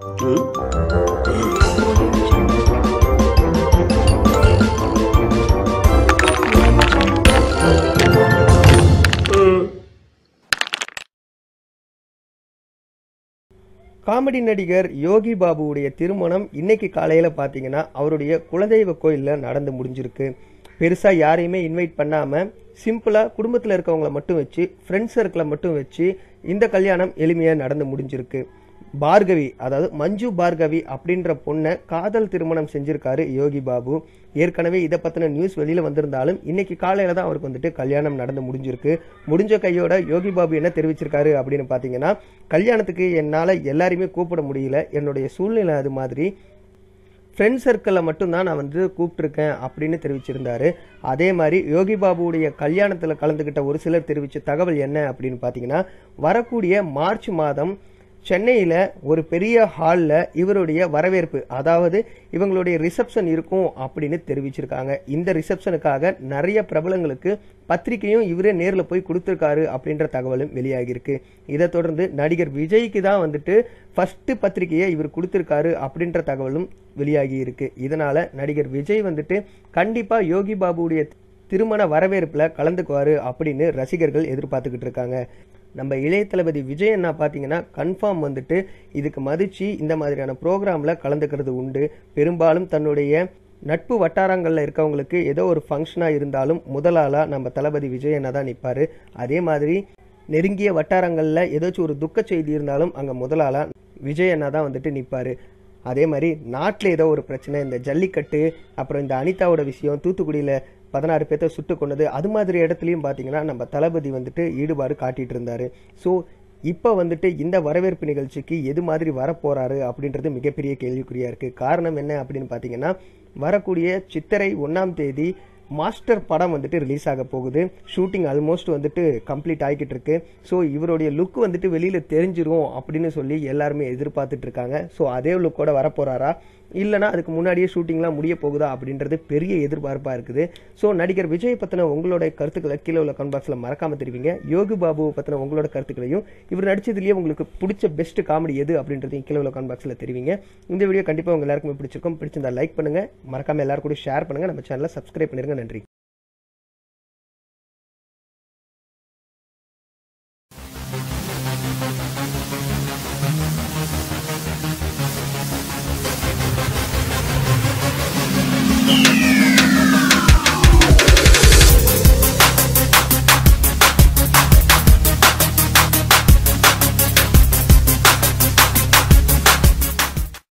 comedy நடிகர் யோகி பாபுவுடைய திருமணம் இன்னைக்கு காலையில் பார்த்தீங்கன்னா அவருடைய குலதெய்வ கோயிலில் நடந்து முடிஞ்சிருக்கு பெருசாக யாரையுமே இன்வைட் பண்ணாமல் சிம்பிளாக குடும்பத்தில் இருக்கவங்கள மட்டும் வச்சு ஃப்ரெண்ட்ஸ் சர்க்கிளை மட்டும் வச்சு இந்த கல்யாணம் எளிமையாக நடந்து முடிஞ்சிருக்கு பார்கவி அதாவது மஞ்சு பார்கவி அப்படின்ற பொண்ணை காதல் திருமணம் செஞ்சிருக்காரு யோகி பாபு ஏற்கனவே இதை பற்றின நியூஸ் வெளியில் வந்திருந்தாலும் இன்னைக்கு காலையில் தான் அவருக்கு வந்துட்டு கல்யாணம் நடந்து முடிஞ்சிருக்கு முடிஞ்ச கையோட யோகி பாபு என்ன தெரிவிச்சிருக்காரு அப்படின்னு பார்த்தீங்கன்னா கல்யாணத்துக்கு என்னால் எல்லாரையுமே கூப்பிட முடியல என்னுடைய சூழ்நிலை அது மாதிரி ஃப்ரெண்ட் சர்க்கிளில் மட்டும்தான் நான் வந்து கூப்பிட்டுருக்கேன் அப்படின்னு தெரிவிச்சிருந்தாரு அதே மாதிரி யோகி பாபுவுடைய கல்யாணத்தில் கலந்துக்கிட்ட ஒரு சிலர் தெரிவித்த தகவல் என்ன அப்படின்னு பார்த்தீங்கன்னா வரக்கூடிய மார்ச் மாதம் சென்னையில் ஒரு பெரிய ஹாலில் இவருடைய வரவேற்பு அதாவது இவங்களுடைய ரிசப்ஷன் இருக்கும் அப்படின்னு தெரிவிச்சிருக்காங்க இந்த ரிசப்ஷனுக்காக நிறைய பிரபலங்களுக்கு பத்திரிக்கையும் இவரே நேரில் போய் கொடுத்துருக்காரு அப்படின்ற தகவலும் வெளியாகியிருக்கு இதை தொடர்ந்து நடிகர் விஜய்க்கு தான் வந்துட்டு ஃபர்ஸ்ட் பத்திரிக்கையை இவர் கொடுத்துருக்காரு அப்படின்ற தகவலும் வெளியாகி இருக்கு இதனால நடிகர் விஜய் வந்துட்டு கண்டிப்பாக யோகி பாபுவுடைய திருமண வரவேற்பில் கலந்துக்குவாரு அப்படின்னு ரசிகர்கள் எதிர்பார்த்துக்கிட்டு இருக்காங்க நம்ம இளைய தளபதி விஜய் என்ன பார்த்தீங்கன்னா கன்ஃபார்ம் வந்துட்டு இதுக்கு மதிச்சு இந்த மாதிரியான ப்ரோக்ராமில் கலந்துக்கிறது உண்டு பெரும்பாலும் தன்னுடைய நட்பு வட்டாரங்களில் இருக்கவங்களுக்கு ஏதோ ஒரு ஃபங்க்ஷனாக இருந்தாலும் முதலாளாக நம்ம தளபதி விஜய் என்ன தான் நிற்பார் அதே மாதிரி நெருங்கிய வட்டாரங்களில் ஏதாச்சும் ஒரு துக்க செய்தி இருந்தாலும் அங்கே முதலாளாக விஜய் அண்ணா தான் வந்துட்டு நிற்பார் அதே மாதிரி நாட்டில் ஏதோ ஒரு பிரச்சனை இந்த ஜல்லிக்கட்டு அப்புறம் இந்த அனிதாவோட விஷயம் தூத்துக்குடியில் பதினாறு பேர்த்த சுட்டு கொண்டது அது மாதிரி இடத்துலையும் பார்த்தீங்கன்னா நம்ம தளபதி வந்துட்டு ஈடுபாடு காட்டிட்டு இருந்தாரு ஸோ இப்போ வந்துட்டு இந்த வரவேற்பு நிகழ்ச்சிக்கு எது மாதிரி வரப்போறாரு அப்படின்றது மிகப்பெரிய கேள்விக்குறியா இருக்கு காரணம் என்ன அப்படின்னு பார்த்தீங்கன்னா வரக்கூடிய சித்திரை ஒன்றாம் தேதி மாஸ்டர் படம் வந்துட்டு ரிலீஸ் ஆக போகுது ஷூட்டிங் ஆல்மோஸ்ட் வந்துட்டு கம்ப்ளீட் ஆகிக்கிட்டு இருக்கு ஸோ இவருடைய லுக் வந்துட்டு வெளியில் தெரிஞ்சிரும் அப்படின்னு சொல்லி எல்லாருமே எதிர்பார்த்துட்டு இருக்காங்க ஸோ அதே லுக்கோட வரப்போறாரா இல்லைனா அதுக்கு முன்னாடியே ஷூட்டிங்லாம் முடிய போகுதா அப்படின்றது பெரிய எதிர்பார்ப்பாக இருக்குது ஸோ நடிகர் விஜய் பற்றின உங்களோட கருத்துக்களை கீழே உள்ள கமெண்ட் பாக்ஸில் மறக்காம தெரிவிங்க யோகி பாபு பற்றின உங்களோட கருத்துக்களையும் இவர் நடிச்சதுலேயே உங்களுக்கு பிடிச்ச பெஸ்ட் காமெடி எது அப்படின்றதையும் கீழே உள்ள கமெண்ட் பாக்ஸில் தெரிவிங்க இந்த வீடியோ கண்டிப்பாக உங்க எல்லாருக்குமே பிடிச்சிருக்கும் பிடிச்சிருந்தா லைக் பண்ணுங்க மறக்காம எல்லாரும் கூட ஷேர் பண்ணுங்க நம்ம சேனலை சப்ஸ்கிரைப் பண்ணிருங்க நன்றி